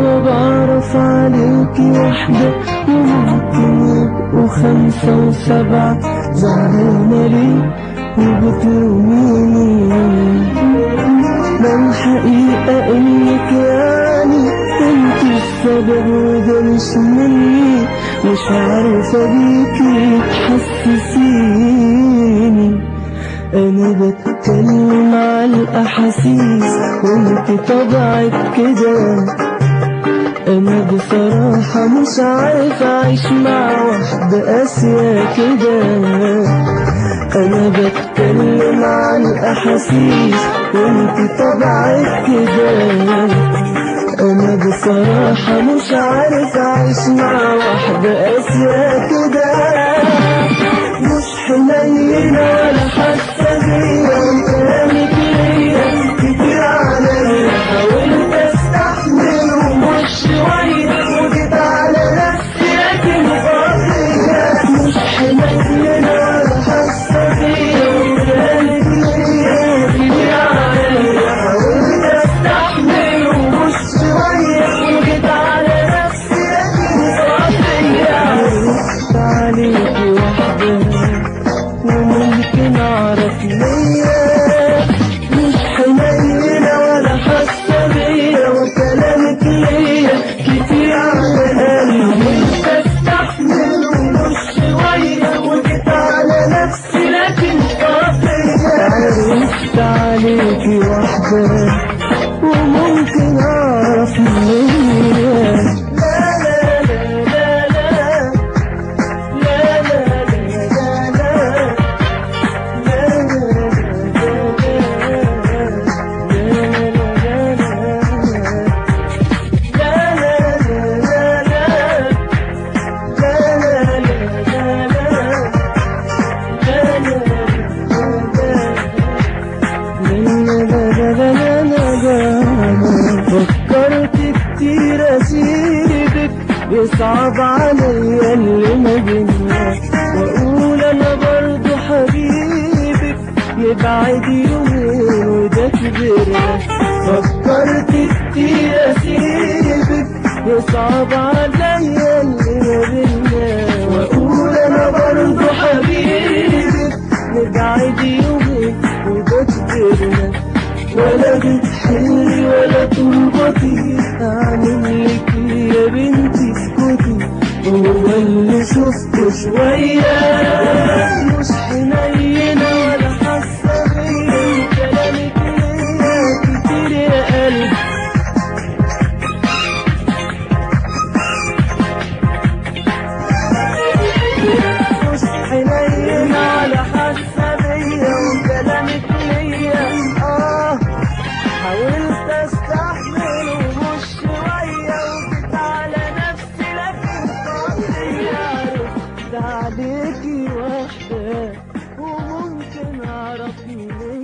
أنا بعرف عليكي واحدة وممكن يبقوا خمسة وسبعة زعلانة ليه وبتلوميني ما الحقيقة إنك يعني انت السبب وده مش مني مش عارفة بيكي تحسسيني انا بتكلم على الاحاسيس وانت طبعك كده انا بصراحة مش عارف اعيش مع واحدة قاسية كده انا بتكلم عن الاحاسيس وانت طبعك كده انا بصراحة مش عارف اعيش مع واحدة قاسية كده مش حنينة ولا حاسة بيا وكلامك ليا كتير عليا حاولت استحمل ومش شوية وجيت على نفسي لكن فاضية مش حنينة ولا حاسة بيا وكلامك ليا كتير عليا حاولت استحمل ومش شوية وجيت على نفسي لكن فاضية عرفت عليكي واحدة وممكن اعرف ليا مش حنينة ولا حاسة بيا وكلامك ليا كتير على قلبي بستحمل ومش شوية وجيت على نفسي لكن قاطية عرفت عليكي واحدة وممكن اعرف ليا لا لا لا لا لا لا لا لا لا فكرت كتير اسيبك يصعب عليا اللي ما بينا واقول انا برضو حبيبك يبعد يومين وده كبرنا فكرت كتير اسيبك يصعب عليا اللي ما بينا واقول انا برضو حبيبك نبعد يومين وده كبرنا ولا بتحلي ولا تربطي اعمل لك يا بنتي اسكتي هو اللي شفته شوية مش حنينة ولا حاسة بيا كلامك ليا كتير يا قلبي مش حنينة ولا حاسة بيا وكلامك ليا اه حاولت استحمل ومش شوية وجيت على نفسي لكن فاضية عرفت عليكي واحدة وممكن اعرف منين